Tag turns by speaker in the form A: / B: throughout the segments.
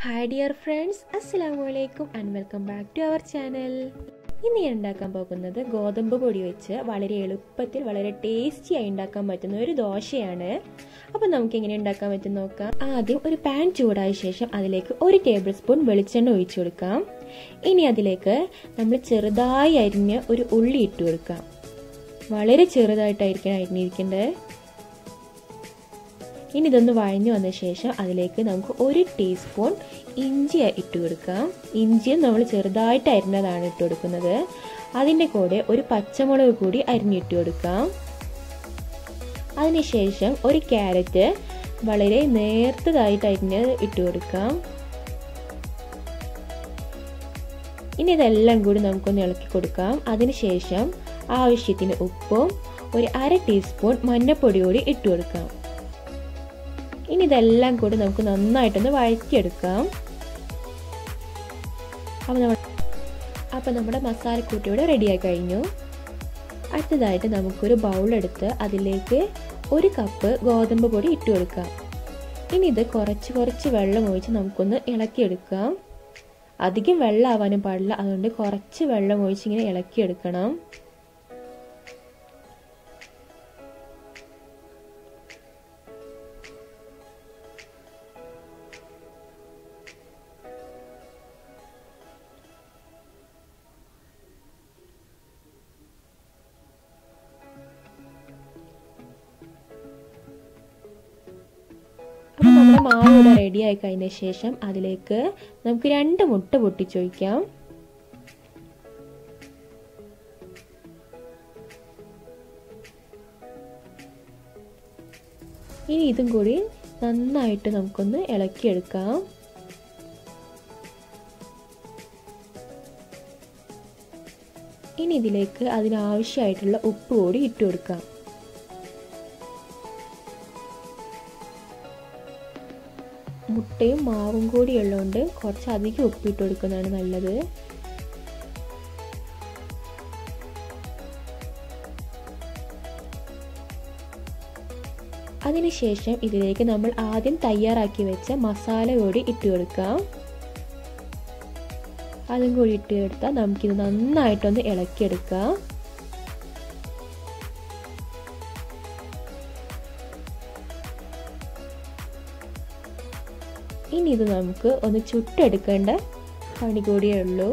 A: hi dear friends അസ്സാം വലൈക്കും and welcome back to our channel ഇന്ന് ഞാൻ ഉണ്ടാക്കാൻ പോകുന്നത് ഗോതമ്പ് പൊടി വെച്ച് വളരെ എളുപ്പത്തിൽ വളരെ ടേസ്റ്റി ആയി ഉണ്ടാക്കാൻ പറ്റുന്ന ഒരു ദോശയാണ് അപ്പോൾ നമുക്ക് എങ്ങനെ ഉണ്ടാക്കാൻ പറ്റും നോക്കാം ആദ്യം ഒരു പാൻ ചൂടായ ശേഷം അതിലേക്ക് ഒരു ടേബിൾ സ്പൂൺ വെളിച്ചെണ്ണ ഒഴിച്ചു കൊടുക്കാം ഇനി അതിലേക്ക് നമ്മൾ ചെറുതായി അരിഞ്ഞ് ഒരു ഉള്ളി ഇട്ട് കൊടുക്കാം വളരെ ചെറുതായിട്ടായിരിക്കണം അരിഞ്ഞിരിക്കേണ്ടത് ഇനി ഇതൊന്ന് വഴഞ്ഞു വന്ന ശേഷം അതിലേക്ക് നമുക്ക് ഒരു ടീസ്പൂൺ ഇഞ്ചി ഇട്ട് കൊടുക്കാം ഇഞ്ചിയും നമ്മൾ ചെറുതായിട്ട് അരിഞ്ഞതാണ് ഇട്ട് കൊടുക്കുന്നത് അതിൻ്റെ കൂടെ ഒരു പച്ചമുളക് കൂടി അരിഞ്ഞിട്ട് കൊടുക്കാം അതിനുശേഷം ഒരു ക്യാരറ്റ് വളരെ നേർത്തതായിട്ട് അരിഞ്ഞ് ഇട്ട് കൊടുക്കാം ഇനി ഇതെല്ലാം കൂടി നമുക്കൊന്ന് ഇളക്കി കൊടുക്കാം അതിനുശേഷം ആവശ്യത്തിന് ഉപ്പും ഒരു അര ടീസ്പൂൺ മഞ്ഞൾപ്പൊടി കൂടി ഇട്ട് കൊടുക്കാം ഇനി ഇതെല്ലാം കൂടി നമുക്ക് നന്നായിട്ടൊന്ന് വഴറ്റിയെടുക്കാം അപ്പോൾ നമ്മൾ അപ്പോൾ നമ്മുടെ മസാലക്കൂട്ടി ഇവിടെ റെഡിയായി കഴിഞ്ഞു അടുത്തതായിട്ട് നമുക്കൊരു ബൗളെടുത്ത് അതിലേക്ക് ഒരു കപ്പ് ഗോതമ്പ് പൊടി ഇട്ട് കൊടുക്കാം ഇനി ഇത് കുറച്ച് കുറച്ച് വെള്ളം ഒഴിച്ച് നമുക്കൊന്ന് ഇളക്കിയെടുക്കാം അധികം വെള്ളം ആവാനും പാടില്ല അതുകൊണ്ട് കുറച്ച് വെള്ളം ഒഴിച്ച് ഇങ്ങനെ ഇളക്കിയെടുക്കണം അപ്പോൾ നമ്മുടെ മാവ് ഇവിടെ റെഡി ആയി കഴിഞ്ഞ ശേഷം അതിലേക്ക് നമുക്ക് രണ്ട് മുട്ട പൊട്ടിച്ചൊഴിക്കാം ഇനി ഇതും കൂടി നന്നായിട്ട് നമുക്കൊന്ന് ഇളക്കിയെടുക്കാം ഇനി ഇതിലേക്ക് അതിനാവശ്യമായിട്ടുള്ള ഉപ്പ് കൂടി ഇട്ട് കൊടുക്കാം മുട്ടയും മാവും കൂടി ഉള്ളതുകൊണ്ട് കുറച്ച് അധികം ഉപ്പിട്ട് കൊടുക്കുന്നതാണ് നല്ലത് അതിനുശേഷം ഇതിലേക്ക് നമ്മൾ ആദ്യം തയ്യാറാക്കി വെച്ച മസാല കൂടി ഇട്ട് കൊടുക്കാം അതും കൂടി ഇട്ട് കൊടുത്താൽ നമുക്കിത് നന്നായിട്ടൊന്ന് ഇളക്കിയെടുക്കാം ഇനി ഇത് നമുക്ക് ഒന്ന് ചുട്ടെടുക്കേണ്ട പണി കൂടിയേ ഉള്ളൂ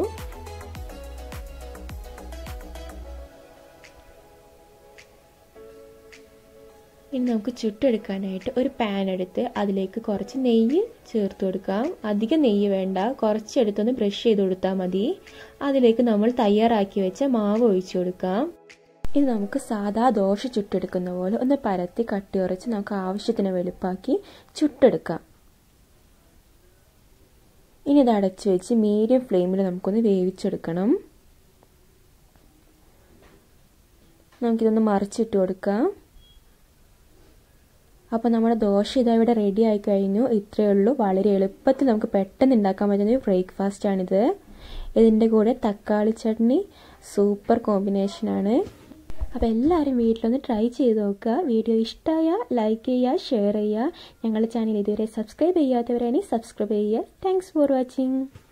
A: ഇനി നമുക്ക് ചുട്ടെടുക്കാനായിട്ട് ഒരു പാൻ എടുത്ത് അതിലേക്ക് കുറച്ച് നെയ്യ് ചേർത്ത് കൊടുക്കാം അധികം നെയ്യ് വേണ്ട കുറച്ചെടുത്തൊന്ന് ബ്രഷ് ചെയ്ത് കൊടുത്താൽ മതി അതിലേക്ക് നമ്മൾ തയ്യാറാക്കി വെച്ച മാവ് ഒഴിച്ചു കൊടുക്കാം ഇത് നമുക്ക് സാധാ ദോശ ചുട്ടെടുക്കുന്ന പോലെ ഒന്ന് പരത്തി കട്ടി ഉറച്ച് നമുക്ക് ആവശ്യത്തിന് വെളുപ്പാക്കി ചുട്ടെടുക്കാം ഇനി ഇത് അടച്ചു വെച്ച് മീഡിയം ഫ്ലെയിമിൽ നമുക്കൊന്ന് വേവിച്ചെടുക്കണം നമുക്കിതൊന്ന് മറിച്ചിട്ട് കൊടുക്കാം അപ്പോൾ നമ്മുടെ ദോശ ഇതാ ഇവിടെ റെഡി ആയി കഴിഞ്ഞു ഇത്രയേ ഉള്ളൂ വളരെ എളുപ്പത്തിൽ നമുക്ക് പെട്ടെന്ന് ഉണ്ടാക്കാൻ പറ്റുന്ന ഒരു ബ്രേക്ക്ഫാസ്റ്റ് ആണിത് ഇതിൻ്റെ കൂടെ തക്കാളി ചട്നി സൂപ്പർ കോമ്പിനേഷനാണ് അപ്പോൾ എല്ലാവരും വീട്ടിലൊന്ന് ട്രൈ ചെയ്ത് നോക്കുക വീഡിയോ ഇഷ്ടമായ ലൈക്ക് ചെയ്യുക ഷെയർ ചെയ്യുക ഞങ്ങളുടെ ചാനൽ ഇതുവരെ സബ്സ്ക്രൈബ് ചെയ്യാത്തവരാണെങ്കിൽ സബ്സ്ക്രൈബ് ചെയ്യുക താങ്ക്സ് ഫോർ വാച്ചിങ്